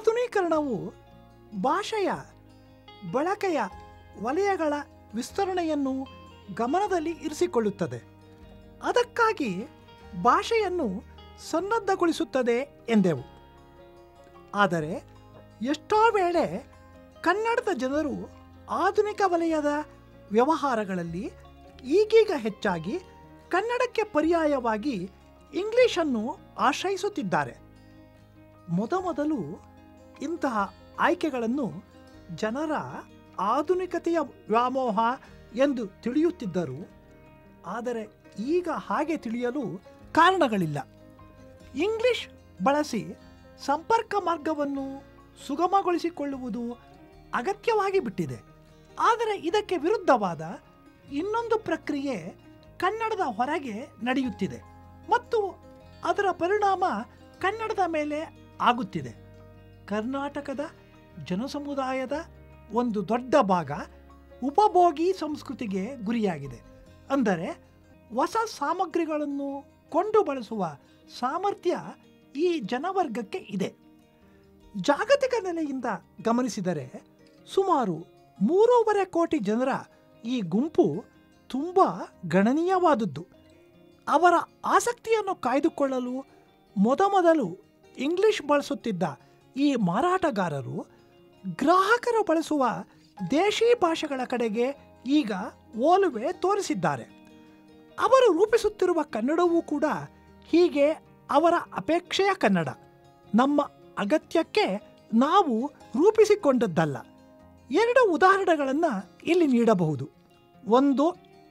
ಆಧುನೀಕರಣವು ಭಾಷೆಯ ಬಳಕೆಯ ವಲಯಗಳ ವಿಸ್ತರಣೆಯನ್ನು ಗಮನದಲ್ಲಿ ಇರಿಸಿಕೊಳ್ಳುತ್ತದೆ ಅದಕ್ಕಾಗಿ ಭಾಷೆಯನ್ನು ಸನ್ನದ್ಧಗೊಳಿಸುತ್ತದೆ ಎಂದೆವು ಆದರೆ ಎಷ್ಟೋ ವೇಳೆ ಕನ್ನಡದ ಜನರು ಆಧುನಿಕ ವಲಯದ ವ್ಯವಹಾರಗಳಲ್ಲಿ ಈಗೀಗ ಹೆಚ್ಚಾಗಿ ಕನ್ನಡಕ್ಕೆ ಪರ್ಯಾಯವಾಗಿ ಇಂಗ್ಲಿಷನ್ನು ಆಶ್ರಯಿಸುತ್ತಿದ್ದಾರೆ ಮೊದಮೊದಲು ಇಂತಹ ಆಯ್ಕೆಗಳನ್ನು ಜನರ ಆಧುನಿಕತೆಯ ವ್ಯಾಮೋಹ ಎಂದು ತಿಳಿಯುತ್ತಿದ್ದರು ಆದರೆ ಈಗ ಹಾಗೆ ತಿಳಿಯಲು ಕಾರಣಗಳಿಲ್ಲ ಇಂಗ್ಲಿಷ್ ಬಳಸಿ ಸಂಪರ್ಕ ಮಾರ್ಗವನ್ನು ಸುಗಮಗೊಳಿಸಿಕೊಳ್ಳುವುದು ಅಗತ್ಯವಾಗಿ ಬಿಟ್ಟಿದೆ ಆದರೆ ಇದಕ್ಕೆ ವಿರುದ್ಧವಾದ ಇನ್ನೊಂದು ಪ್ರಕ್ರಿಯೆ ಕನ್ನಡದ ಹೊರಗೆ ನಡೆಯುತ್ತಿದೆ ಮತ್ತು ಅದರ ಪರಿಣಾಮ ಕನ್ನಡದ ಮೇಲೆ ಆಗುತ್ತಿದೆ ಕರ್ನಾಟಕದ ಜನಸಮುದಾಯದ ಒಂದು ದೊಡ್ಡ ಭಾಗ ಉಪಭೋಗಿ ಸಂಸ್ಕೃತಿಗೆ ಗುರಿಯಾಗಿದೆ ಅಂದರೆ ಹೊಸ ಸಾಮಗ್ರಿಗಳನ್ನು ಕೊಂಡು ಬಳಸುವ ಸಾಮರ್ಥ್ಯ ಈ ಜನವರ್ಗಕ್ಕೆ ಇದೆ ಜಾಗತಿಕ ನೆಲೆಯಿಂದ ಗಮನಿಸಿದರೆ ಸುಮಾರು ಮೂರೂವರೆ ಕೋಟಿ ಜನರ ಈ ಗುಂಪು ತುಂಬ ಗಣನೀಯವಾದದ್ದು ಅವರ ಆಸಕ್ತಿಯನ್ನು ಕಾಯ್ದುಕೊಳ್ಳಲು ಮೊದಮೊದಲು ಇಂಗ್ಲಿಷ್ ಬಳಸುತ್ತಿದ್ದ ಈ ಮಾರಾಟಗಾರರು ಗ್ರಾಹಕರು ಬಳಸುವ ದೇಶಿ ಭಾಷೆಗಳ ಕಡೆಗೆ ಈಗ ಓಲುವೆ ತೋರಿಸಿದ್ದಾರೆ ಅವರು ರೂಪಿಸುತ್ತಿರುವ ಕನ್ನಡವೂ ಕೂಡ ಹೀಗೆ ಅವರ ಅಪೇಕ್ಷೆಯ ಕನ್ನಡ ನಮ್ಮ ಅಗತ್ಯಕ್ಕೆ ನಾವು ರೂಪಿಸಿಕೊಂಡದ್ದಲ್ಲ ಎರಡು ಉದಾಹರಣೆಗಳನ್ನು ಇಲ್ಲಿ ನೀಡಬಹುದು ಒಂದು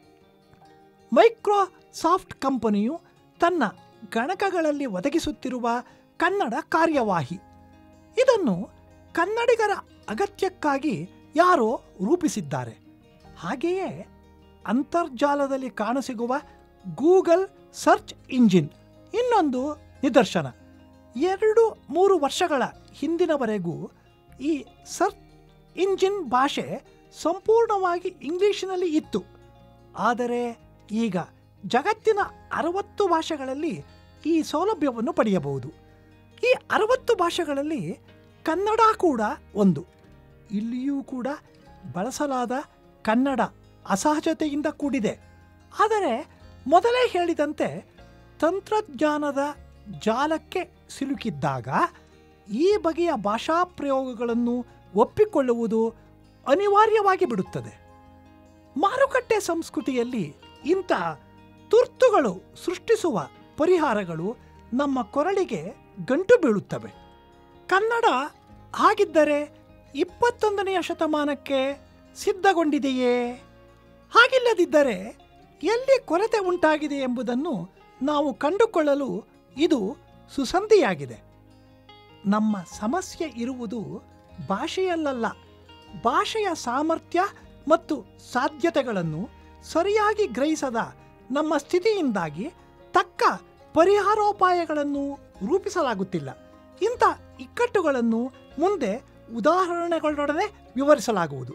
ಮೈಕ್ರೋಸಾಫ್ಟ್ ಕಂಪನಿಯು ತನ್ನ ಗಣಕಗಳಲ್ಲಿ ಒದಗಿಸುತ್ತಿರುವ ಕನ್ನಡ ಕಾರ್ಯವಾಹಿ ಇದನ್ನು ಕನ್ನಡಿಗರ ಅಗತ್ಯಕ್ಕಾಗಿ ಯಾರೋ ರೂಪಿಸಿದ್ದಾರೆ ಹಾಗೆಯೇ ಅಂತರ್ಜಾಲದಲ್ಲಿ ಕಾಣಸಿಗುವ ಗೂಗಲ್ ಸರ್ಚ್ ಇಂಜಿನ್ ಇನ್ನೊಂದು ನಿದರ್ಶನ ಎರಡು ಮೂರು ವರ್ಷಗಳ ಹಿಂದಿನವರೆಗೂ ಈ ಸರ್ಚ್ ಇಂಜಿನ್ ಭಾಷೆ ಸಂಪೂರ್ಣವಾಗಿ ಇಂಗ್ಲಿಷಿನಲ್ಲಿ ಇತ್ತು ಆದರೆ ಈಗ ಜಗತ್ತಿನ ಅರವತ್ತು ಭಾಷೆಗಳಲ್ಲಿ ಈ ಸೌಲಭ್ಯವನ್ನು ಪಡೆಯಬಹುದು ಈ ಅರವತ್ತು ಭಾಷೆಗಳಲ್ಲಿ ಕನ್ನಡ ಕೂಡ ಒಂದು ಇಲ್ಲಿಯೂ ಕೂಡ ಬಳಸಲಾದ ಕನ್ನಡ ಅಸಹಜತೆಯಿಂದ ಕೂಡಿದೆ ಆದರೆ ಮೊದಲೇ ಹೇಳಿದಂತೆ ತಂತ್ರಜ್ಞಾನದ ಜಾಲಕ್ಕೆ ಸಿಲುಕಿದ್ದಾಗ ಈ ಬಗೆಯ ಭಾಷಾ ಪ್ರಯೋಗಗಳನ್ನು ಒಪ್ಪಿಕೊಳ್ಳುವುದು ಅನಿವಾರ್ಯವಾಗಿ ಬಿಡುತ್ತದೆ ಮಾರುಕಟ್ಟೆ ಸಂಸ್ಕೃತಿಯಲ್ಲಿ ಇಂತಹ ತುರ್ತುಗಳು ಸೃಷ್ಟಿಸುವ ಪರಿಹಾರಗಳು ನಮ್ಮ ಕೊರಳಿಗೆ ಗಂಟು ಬೀಳುತ್ತವೆ ಕನ್ನಡ ಹಾಗಿದ್ದರೆ ಇಪ್ಪತ್ತೊಂದನೆಯ ಶತಮಾನಕ್ಕೆ ಸಿದ್ಧಗೊಂಡಿದೆಯೇ ಹಾಗಿಲ್ಲದಿದ್ದರೆ ಎಲ್ಲಿ ಕೊರತೆ ಉಂಟಾಗಿದೆ ಎಂಬುದನ್ನು ನಾವು ಕಂಡುಕೊಳ್ಳಲು ಇದು ಸುಸಂಧಿಯಾಗಿದೆ ನಮ್ಮ ಸಮಸ್ಯೆ ಇರುವುದು ಭಾಷೆಯಲ್ಲ ಭಾಷೆಯ ಸಾಮರ್ಥ್ಯ ಮತ್ತು ಸಾಧ್ಯತೆಗಳನ್ನು ಸರಿಯಾಗಿ ಗ್ರಹಿಸದ ನಮ್ಮ ಸ್ಥಿತಿಯಿಂದಾಗಿ ತಕ್ಕ ಪರಿಹಾರೋಪಾಯಗಳನ್ನು ರೂಪಿಸಲಾಗುತ್ತಿಲ್ಲ ಇಂಥ ಇಕ್ಕಟ್ಟುಗಳನ್ನು ಮುಂದೆ ಉದಾಹರಣೆಗಳೊಡನೆ ವಿವರಿಸಲಾಗುವುದು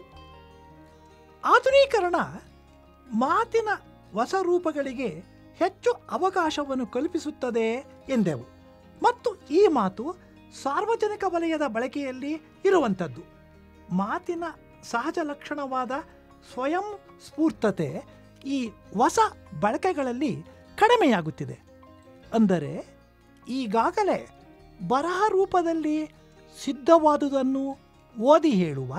ಆಧುನೀಕರಣ ಮಾತಿನ ಹೊಸ ರೂಪಗಳಿಗೆ ಹೆಚ್ಚು ಅವಕಾಶವನ್ನು ಕಲ್ಪಿಸುತ್ತದೆ ಎಂದೆವು ಮತ್ತು ಈ ಮಾತು ಸಾರ್ವಜನಿಕ ವಲಯದ ಬಳಕೆಯಲ್ಲಿ ಇರುವಂಥದ್ದು ಮಾತಿನ ಸಹಜ ಲಕ್ಷಣವಾದ ಸ್ವಯಂ ಸ್ಫೂರ್ತತೆ ಈ ಹೊಸ ಬಳಕೆಗಳಲ್ಲಿ ಕಡಿಮೆಯಾಗುತ್ತಿದೆ ಅಂದರೆ ಈಗಾಗಲೇ ಬರಹ ರೂಪದಲ್ಲಿ ಸಿದ್ಧವಾದುದನ್ನು ಓದಿ ಹೇಳುವ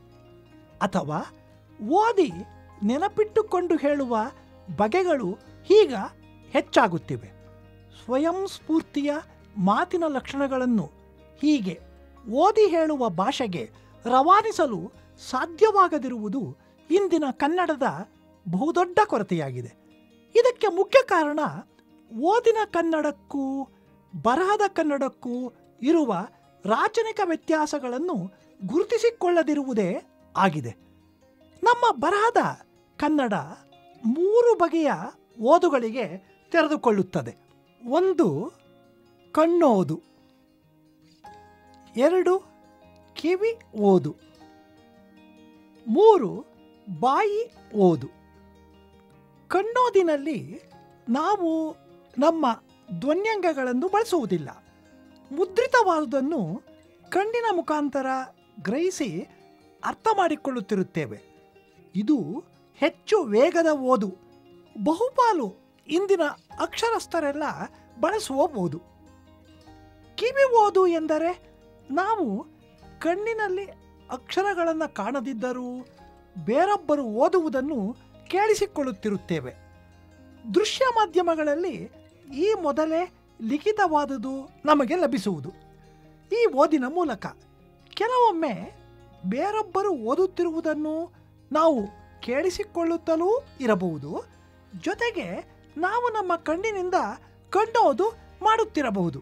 ಅಥವಾ ಓದಿ ನೆನಪಿಟ್ಟುಕೊಂಡು ಹೇಳುವ ಬಗೆಗಳು ಈಗ ಹೆಚ್ಚಾಗುತ್ತಿವೆ ಸ್ವಯಂ ಸ್ಫೂರ್ತಿಯ ಮಾತಿನ ಲಕ್ಷಣಗಳನ್ನು ಹೀಗೆ ಓದಿ ಹೇಳುವ ಭಾಷೆಗೆ ರವಾನಿಸಲು ಸಾಧ್ಯವಾಗದಿರುವುದು ಇಂದಿನ ಕನ್ನಡದ ಬಹುದೊಡ್ಡ ಕೊರತೆಯಾಗಿದೆ ಇದಕ್ಕೆ ಮುಖ್ಯ ಕಾರಣ ಓದಿನ ಕನ್ನಡಕ್ಕೂ ಬರಹದ ಕನ್ನಡಕ್ಕೂ ಇರುವ ರಾಚನಿಕ ವ್ಯತ್ಯಾಸಗಳನ್ನು ಗುರುತಿಸಿಕೊಳ್ಳದಿರುವುದೇ ಆಗಿದೆ ನಮ್ಮ ಬರಹದ ಕನ್ನಡ ಮೂರು ಬಗೆಯ ಓದುಗಳಿಗೆ ತೆರೆದುಕೊಳ್ಳುತ್ತದೆ ಒಂದು ಕಣ್ಣೋದು ಎರಡು ಕಿವಿ ಓದು ಮೂರು ಬಾಯಿ ಓದು ಕಣ್ಣೋದಿನಲ್ಲಿ ನಾವು ನಮ್ಮ ಧ್ವನ್ಯಂಗಗಳನ್ನು ಬಳಸುವುದಿಲ್ಲ ಮುದ್ರಿತವಾದುದನ್ನು ಕಣ್ಣಿನ ಮುಖಾಂತರ ಗ್ರಹಿಸಿ ಅರ್ಥ ಮಾಡಿಕೊಳ್ಳುತ್ತಿರುತ್ತೇವೆ ಇದು ಹೆಚ್ಚು ವೇಗದ ಓದು ಬಹುಪಾಲು ಇಂದಿನ ಅಕ್ಷರಸ್ಥರೆಲ್ಲ ಬಳಸುವ ಓದು ಕಿವಿ ಓದು ಎಂದರೆ ನಾವು ಕಣ್ಣಿನಲ್ಲಿ ಅಕ್ಷರಗಳನ್ನು ಕಾಣದಿದ್ದರೂ ಬೇರೊಬ್ಬರು ಓದುವುದನ್ನು ಕೇಳಿಸಿಕೊಳ್ಳುತ್ತಿರುತ್ತೇವೆ ದೃಶ್ಯ ಮಾಧ್ಯಮಗಳಲ್ಲಿ ಈ ಮೊದಲೇ ಲಿಖಿತವಾದುದು ನಮಗೆ ಲಭಿಸುವುದು ಈ ಓದಿನ ಮೂಲಕ ಕೆಲವೊಮ್ಮೆ ಬೇರೊಬ್ಬರು ಓದುತ್ತಿರುವುದನ್ನು ನಾವು ಕೇಳಿಸಿಕೊಳ್ಳುತ್ತಲೂ ಇರಬಹುದು ಜೊತೆಗೆ ನಾವು ನಮ್ಮ ಕಣ್ಣಿನಿಂದ ಕಣ್ಣೋದು ಮಾಡುತ್ತಿರಬಹುದು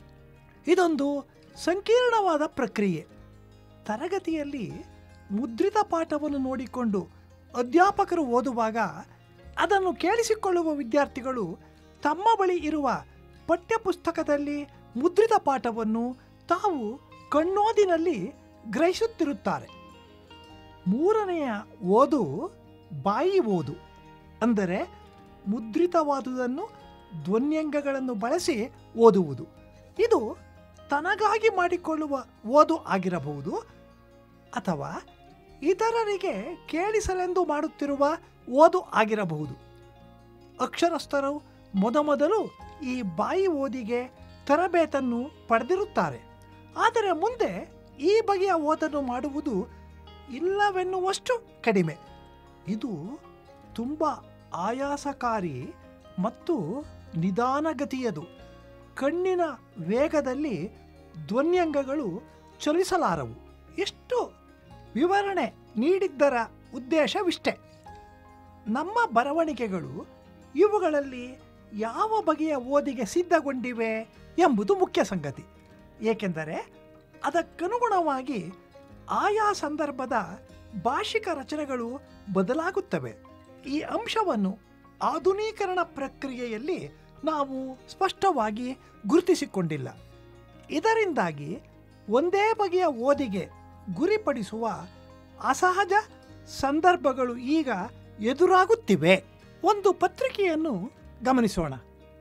ಇದೊಂದು ಸಂಕೀರ್ಣವಾದ ಪ್ರಕ್ರಿಯೆ ತರಗತಿಯಲ್ಲಿ ಮುದ್ರಿತ ಪಾಠವನ್ನು ನೋಡಿಕೊಂಡು ಅಧ್ಯಾಪಕರು ಓದುವಾಗ ಅದನ್ನು ಕೇಳಿಸಿಕೊಳ್ಳುವ ವಿದ್ಯಾರ್ಥಿಗಳು ತಮ್ಮ ಬಳಿ ಇರುವ ಪಠ್ಯಪುಸ್ತಕದಲ್ಲಿ ಮುದ್ರಿತ ಪಾಠವನ್ನು ತಾವು ಕಣ್ಣೋದಿನಲ್ಲಿ ಗ್ರಹಿಸುತ್ತಿರುತ್ತಾರೆ ಮೂರನೆಯ ಓದು ಬಾಯಿ ಓದು ಅಂದರೆ ಮುದ್ರಿತವಾದುದನ್ನು ಧ್ವನ್ಯಂಗಗಳನ್ನು ಬಳಸಿ ಓದುವುದು ಇದು ತನಗಾಗಿ ಮಾಡಿಕೊಳ್ಳುವ ಓದು ಆಗಿರಬಹುದು ಅಥವಾ ಇತರರಿಗೆ ಕೇಳಿಸಲೆಂದು ಮಾಡುತ್ತಿರುವ ಓದು ಆಗಿರಬಹುದು ಅಕ್ಷರಸ್ಥರು ಮೊದಮೊದಲು ಈ ಬಾಯಿ ಓದಿಗೆ ತರಬೇತನ್ನು ಪಡೆದಿರುತ್ತಾರೆ ಆದರೆ ಮುಂದೆ ಈ ಬಗೆಯ ಓದನ್ನು ಮಾಡುವುದು ಇಲ್ಲವೆನ್ನುವಷ್ಟು ಕಡಿಮೆ ಇದು ತುಂಬ ಆಯಾಸಕಾರಿ ಮತ್ತು ನಿಧಾನಗತಿಯದು ಕಣ್ಣಿನ ವೇಗದಲ್ಲಿ ಧ್ವನ್ಯಂಗಗಳು ಚಲಿಸಲಾರವು ಎಷ್ಟು ವಿವರಣೆ ನೀಡಿದ್ದರ ಉದ್ದೇಶವಿಷ್ಟೇ ನಮ್ಮ ಬರವಣಿಗೆಗಳು ಇವುಗಳಲ್ಲಿ ಯಾವ ಬಗೆಯ ಓದಿಗೆ ಸಿದ್ಧಗೊಂಡಿವೆ ಎಂಬುದು ಮುಖ್ಯ ಸಂಗತಿ ಏಕೆಂದರೆ ಅದಕ್ಕನುಗುಣವಾಗಿ ಆಯಾ ಸಂದರ್ಭದ ಭಾಷಿಕ ರಚನೆಗಳು ಬದಲಾಗುತ್ತವೆ ಈ ಅಂಶವನ್ನು ಆಧುನೀಕರಣ ಪ್ರಕ್ರಿಯೆಯಲ್ಲಿ ನಾವು ಸ್ಪಷ್ಟವಾಗಿ ಗುರುತಿಸಿಕೊಂಡಿಲ್ಲ ಇದರಿಂದಾಗಿ ಒಂದೇ ಬಗೆಯ ಓದಿಗೆ ಗುರಿಪಡಿಸುವ ಅಸಹಜ ಸಂದರ್ಭಗಳು ಈಗ ಎದುರಾಗುತ್ತಿವೆ ಒಂದು ಪತ್ರಿಕೆಯನ್ನು ಗಮನಿಸೋಣ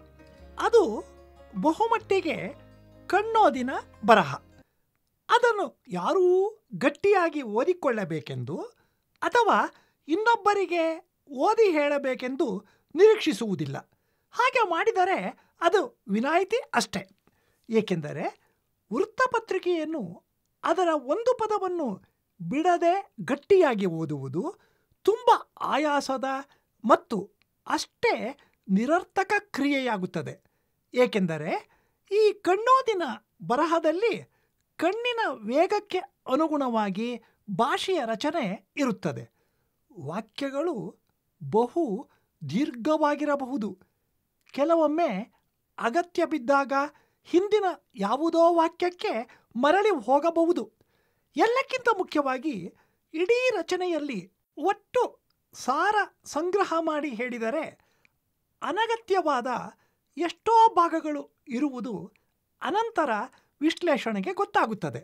ಅದು ಬಹುಮಟ್ಟಿಗೆ ಕಣ್ಣೋದಿನ ಬರಹ ಅದನ್ನು ಯಾರೂ ಗಟ್ಟಿಯಾಗಿ ಓದಿಕೊಳ್ಳಬೇಕೆಂದು ಅಥವಾ ಇನ್ನೊಬ್ಬರಿಗೆ ಓದಿ ಹೇಳಬೇಕೆಂದು ನಿರೀಕ್ಷಿಸುವುದಿಲ್ಲ ಹಾಗೆ ಮಾಡಿದರೆ ಅದು ವಿನಾಯಿತಿ ಅಷ್ಟೇ ಏಕೆಂದರೆ ವೃತ್ತಪತ್ರಿಕೆಯನ್ನು ಅದರ ಒಂದು ಪದವನ್ನು ಬಿಡದೆ ಗಟ್ಟಿಯಾಗಿ ಓದುವುದು ತುಂಬ ಆಯಾಸದ ಮತ್ತು ಅಷ್ಟೇ ನಿರರ್ಥಕ ಕ್ರಿಯೆಯಾಗುತ್ತದೆ ಏಕೆಂದರೆ ಈ ಕಣ್ಣೋದಿನ ಬರಹದಲ್ಲಿ ಕಣ್ಣಿನ ವೇಗಕ್ಕೆ ಅನುಗುಣವಾಗಿ ಭಾಷೆಯ ರಚನೆ ಇರುತ್ತದೆ ವಾಕ್ಯಗಳು ಬಹು ದೀರ್ಘವಾಗಿರಬಹುದು ಕೆಲವೊಮ್ಮೆ ಅಗತ್ಯ ಬಿದ್ದಾಗ ಹಿಂದಿನ ಯಾವುದೋ ವಾಕ್ಯಕ್ಕೆ ಮರಳಿ ಹೋಗಬಹುದು ಎಲ್ಲಕ್ಕಿಂತ ಮುಖ್ಯವಾಗಿ ಇಡೀ ರಚನೆಯಲ್ಲಿ ಒಟ್ಟು ಸಾರ ಸಂಗ್ರಹ ಮಾಡಿ ಹೇಳಿದರೆ ಅನಗತ್ಯವಾದ ಎಷ್ಟೋ ಭಾಗಗಳು ಇರುವುದು ಅನಂತರ ವಿಶ್ಲೇಷಣೆಗೆ ಗೊತ್ತಾಗುತ್ತದೆ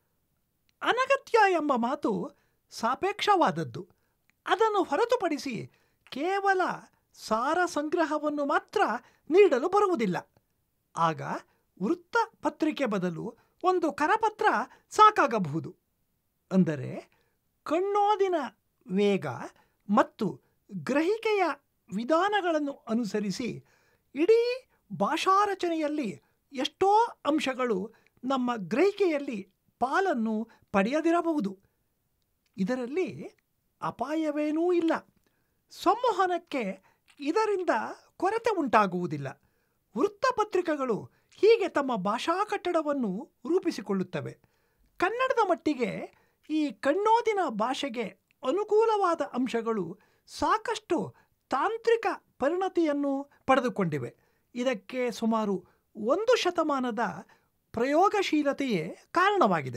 ಅನಗತ್ಯ ಎಂಬ ಮಾತು ಸಾಪೇಕ್ಷವಾದದ್ದು ಅದನ್ನು ಹೊರತುಪಡಿಸಿ ಕೇವಲ ಸಾರ ಸಂಗ್ರಹವನ್ನು ಮಾತ್ರ ನೀಡಲು ಬರುವುದಿಲ್ಲ ಆಗ ವೃತ್ತ ಪತ್ರಿಕೆ ಬದಲು ಒಂದು ಕರಪತ್ರ ಸಾಕಾಗಬಹುದು ಅಂದರೆ ಕಣ್ಣೋದಿನ ವೇಗ ಮತ್ತು ಗ್ರಹಿಕೆಯ ವಿಧಾನಗಳನ್ನು ಅನುಸರಿಸಿ ಇಡೀ ಭಾಷಾರಚನೆಯಲ್ಲಿ ಎಷ್ಟೋ ಅಂಶಗಳು ನಮ್ಮ ಗ್ರಹಿಕೆಯಲ್ಲಿ ಪಾಲನ್ನು ಪಡೆಯದಿರಬಹುದು ಇದರಲ್ಲಿ ಅಪಾಯವೇನೂ ಇಲ್ಲ ಸಂವಹನಕ್ಕೆ ಇದರಿಂದ ಕೊರತೆ ಉಂಟಾಗುವುದಿಲ್ಲ ವೃತ್ತಪತ್ರಿಕೆಗಳು ಹೀಗೆ ತಮ್ಮ ಭಾಷಾ ಕಟ್ಟಡವನ್ನು ರೂಪಿಸಿಕೊಳ್ಳುತ್ತವೆ ಕನ್ನಡದ ಮಟ್ಟಿಗೆ ಈ ಕಣ್ಣೋದಿನ ಭಾಷೆಗೆ ಅನುಕೂಲವಾದ ಅಂಶಗಳು ಸಾಕಷ್ಟು ತಾಂತ್ರಿಕ ಪರಿಣತಿಯನ್ನು ಪಡೆದುಕೊಂಡಿವೆ ಇದಕ್ಕೆ ಸುಮಾರು ಒಂದು ಶತಮಾನದ ಪ್ರಯೋಗಶೀಲತೆಯೇ ಕಾರಣವಾಗಿದೆ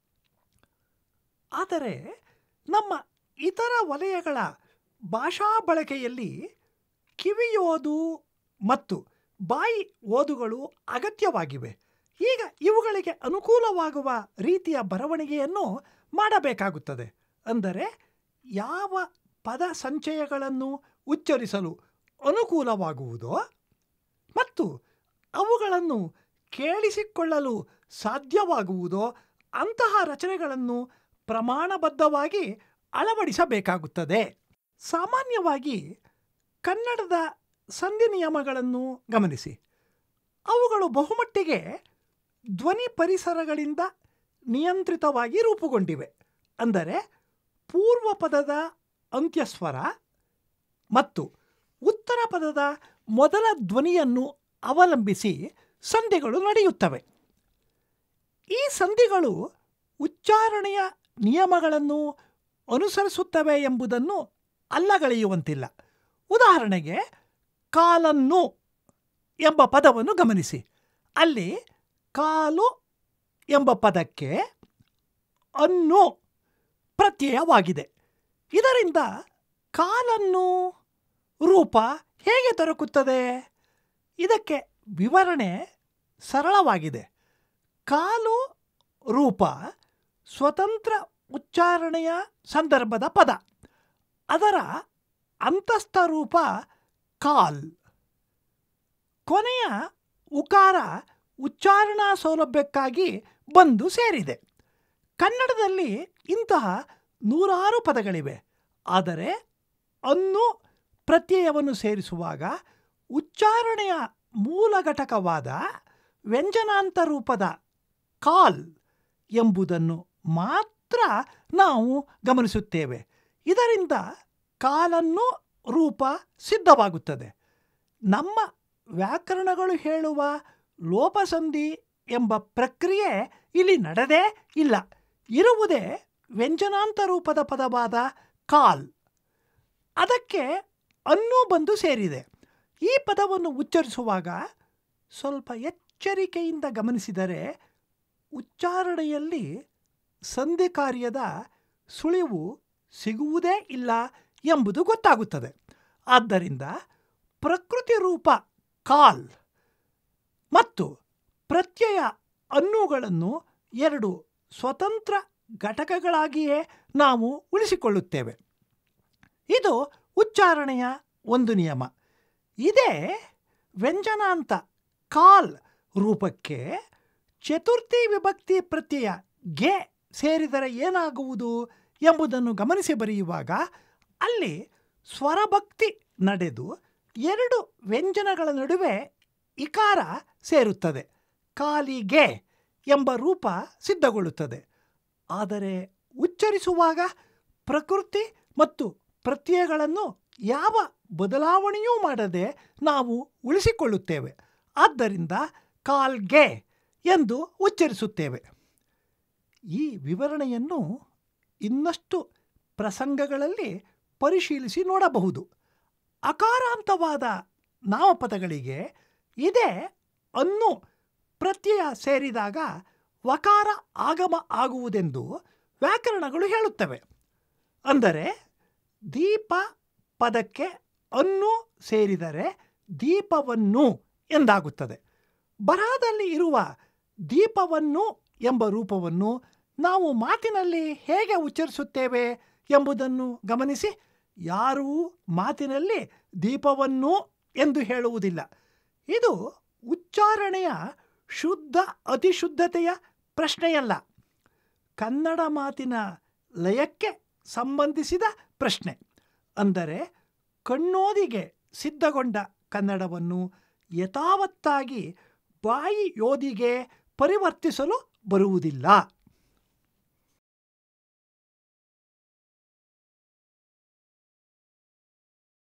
ಆದರೆ ನಮ್ಮ ಇತರ ವಲಯಗಳ ಭಾಷಾ ಬಳಕೆಯಲ್ಲಿ ಕಿವಿಯೋದು ಮತ್ತು ಬಾಯಿ ಓದುಗಳು ಅಗತ್ಯವಾಗಿವೆ ಈಗ ಇವುಗಳಿಗೆ ಅನುಕೂಲವಾಗುವ ರೀತಿಯ ಬರವಣಿಗೆಯನ್ನು ಮಾಡಬೇಕಾಗುತ್ತದೆ ಅಂದರೆ ಯಾವ ಪದ ಸಂಚಯಗಳನ್ನು ಉಚ್ಚರಿಸಲು ಅನುಕೂಲವಾಗುವುದೋ ಮತ್ತು ಅವುಗಳನ್ನು ಕೇಳಿಸಿಕೊಳ್ಳಲು ಸಾಧ್ಯವಾಗುವುದೋ ಅಂತಹ ರಚನೆಗಳನ್ನು ಪ್ರಮಾಣಬದ್ಧವಾಗಿ ಅಳವಡಿಸಬೇಕಾಗುತ್ತದೆ ಸಾಮಾನ್ಯವಾಗಿ ಕನ್ನಡದ ಸಂಧಿ ನಿಯಮಗಳನ್ನು ಗಮನಿಸಿ ಅವುಗಳು ಬಹುಮಟ್ಟಿಗೆ ಧ್ವನಿ ಪರಿಸರಗಳಿಂದ ನಿಯಂತ್ರಿತವಾಗಿ ರೂಪುಗೊಂಡಿವೆ ಅಂದರೆ ಪೂರ್ವ ಪದದ ಅಂತ್ಯಸ್ವರ ಮತ್ತು ಉತ್ತರ ಪದದ ಮೊದಲ ಧ್ವನಿಯನ್ನು ಅವಲಂಬಿಸಿ ಸಂಧಿಗಳು ನಡೆಯುತ್ತವೆ ಈ ಸಂಧಿಗಳು ಉಚ್ಚಾರಣೆಯ ನಿಯಮಗಳನ್ನು ಅನುಸರಿಸುತ್ತವೆ ಎಂಬುದನ್ನು ಅಲ್ಲಗಳೆಯುವಂತಿಲ್ಲ ಉದಾಹರಣೆಗೆ ಕಾಲನ್ನು ಎಂಬ ಪದವನ್ನು ಗಮನಿಸಿ ಅಲ್ಲಿ ಕಾಲು ಎಂಬ ಪದಕ್ಕೆ ಅನ್ನು ಪ್ರತ್ಯಯವಾಗಿದೆ ಇದರಿಂದ ಕಾಲನ್ನು ರೂಪ ಹೇಗೆ ದೊರಕುತ್ತದೆ ಇದಕ್ಕೆ ವಿವರಣೆ ಸರಳವಾಗಿದೆ ಕಾಲು ರೂಪ ಸ್ವತಂತ್ರ ಉಚ್ಚಾರಣೆಯ ಸಂದರ್ಭದ ಪದ ಅದರ ಅಂತಸ್ಥ ರೂಪ ಕಾಲ್ ಕೊನೆಯ ಉಕಾರ ಉಚ್ಚಾರಣಾ ಸೌಲಭ್ಯಕ್ಕಾಗಿ ಬಂದು ಸೇರಿದೆ ಕನ್ನಡದಲ್ಲಿ ಇಂತಹ ನೂರಾರು ಪದಗಳಿವೆ ಆದರೆ ಅನ್ನು ಪ್ರತ್ಯಯವನ್ನು ಸೇರಿಸುವಾಗ ಉಚ್ಚಾರಣೆಯ ಮೂಲ ಘಟಕವಾದ ವ್ಯಂಜನಾಂತ ರೂಪದ ಕಾಲ್ ಎಂಬುದನ್ನು ಮಾತ್ರ ನಾವು ಗಮನಿಸುತ್ತೇವೆ ಇದರಿಂದ ಕಾಲನ್ನು ರೂಪ ಸಿದ್ಧವಾಗುತ್ತದೆ ನಮ್ಮ ವ್ಯಾಕರಣಗಳು ಹೇಳುವ ಲೋಪಸಂಧಿ ಎಂಬ ಪ್ರಕ್ರಿಯೆ ಇಲ್ಲಿ ನಡೆದೇ ಇಲ್ಲ ಇರುವುದೇ ವ್ಯಂಜನಾಂತ ರೂಪದ ಪದವಾದ ಕಾಲ್ ಅದಕ್ಕೆ ಅನ್ನೂ ಬಂದು ಸೇರಿದೆ ಈ ಪದವನ್ನು ಉಚ್ಚರಿಸುವಾಗ ಸ್ವಲ್ಪ ಎಚ್ಚರಿಕೆಯಿಂದ ಗಮನಿಸಿದರೆ ಉಚ್ಚಾರಣೆಯಲ್ಲಿ ಸಂಧಿ ಕಾರ್ಯದ ಸುಳಿವು ಸಿಗುವುದೇ ಇಲ್ಲ ಎಂಬುದು ಗೊತ್ತಾಗುತ್ತದೆ ಆದ್ದರಿಂದ ಪ್ರಕೃತಿ ರೂಪ ಕಾಲ್ ಮತ್ತು ಪ್ರತ್ಯಯ ಅನ್ನುಗಳನ್ನು ಎರಡು ಸ್ವತಂತ್ರ ಘಟಕಗಳಾಗಿಯೇ ನಾವು ಉಳಿಸಿಕೊಳ್ಳುತ್ತೇವೆ ಇದು ಉಚ್ಚಾರಣೆಯ ಒಂದು ನಿಯಮ ಇದೇ ವ್ಯಂಜನಾಂತ ಕಾಲ್ ರೂಪಕ್ಕೆ ಚತುರ್ಥಿ ವಿಭಕ್ತಿ ಪ್ರತ್ಯಯ ಗೆ ಸೇರಿದರೆ ಏನಾಗುವುದು ಎಂಬುದನ್ನು ಗಮನಿಸಿ ಬರೆಯುವಾಗ ಅಲ್ಲಿ ಸ್ವರಭಕ್ತಿ ನಡೆದು ಎರಡು ವ್ಯಂಜನಗಳ ನಡುವೆ ಇಕಾರ ಸೇರುತ್ತದೆ ಕಾಲಿಗೆ ಎಂಬ ರೂಪ ಸಿದ್ಧಗೊಳ್ಳುತ್ತದೆ ಆದರೆ ಉಚ್ಚರಿಸುವಾಗ ಪ್ರಕೃತಿ ಮತ್ತು ಪ್ರತ್ಯಯಗಳನ್ನು ಯಾವ ಬದಲಾವಣೆಯೂ ಮಾಡದೆ ನಾವು ಉಳಿಸಿಕೊಳ್ಳುತ್ತೇವೆ ಆದ್ದರಿಂದ ಕಾಲ್ಗೆ ಎಂದು ಉಚ್ಚರಿಸುತ್ತೇವೆ ಈ ವಿವರಣೆಯನ್ನು ಇನ್ನಷ್ಟು ಪ್ರಸಂಗಗಳಲ್ಲಿ ಪರಿಶೀಲಿಸಿ ನೋಡಬಹುದು ಅಕಾರಾಂತವಾದ ನಾಮಪದಗಳಿಗೆ ಇದೇ ಅನ್ನು ಪ್ರತ್ಯಯ ಸೇರಿದಾಗ ವಕಾರ ಆಗಮ ಆಗುವುದೆಂದು ವ್ಯಾಕರಣಗಳು ಹೇಳುತ್ತವೆ ಅಂದರೆ ದೀಪ ಪದಕ್ಕೆ ಅನ್ನು ಸೇರಿದರೆ ದೀಪವನ್ನು ಎಂದಾಗುತ್ತದೆ ಬರಹದಲ್ಲಿ ಇರುವ ದೀಪವನ್ನು ಎಂಬ ರೂಪವನ್ನು ನಾವು ಮಾತಿನಲ್ಲಿ ಹೇಗೆ ಉಚ್ಚರಿಸುತ್ತೇವೆ ಎಂಬುದನ್ನು ಗಮನಿಸಿ ಯಾರೂ ಮಾತಿನಲ್ಲಿ ದೀಪವನ್ನು ಎಂದು ಹೇಳುವುದಿಲ್ಲ ಇದು ಉಚ್ಚಾರಣೆಯ ಶುದ್ಧ ಅತಿಶುದ್ಧತೆಯ ಪ್ರಶ್ನೆಯಲ್ಲ ಕನ್ನಡ ಮಾತಿನ ಲಯಕ್ಕೆ ಸಂಬಂಧಿಸಿದ ಪ್ರಶ್ನೆ ಅಂದರೆ ಕಣ್ಣೋದಿಗೆ ಸಿದ್ಧಗೊಂಡ ಕನ್ನಡವನ್ನು ಯಥಾವತ್ತಾಗಿ ಬಾಯಿ ಯೋದಿಗೆ ಪರಿವರ್ತಿಸಲು ಬರುವುದಿಲ್ಲ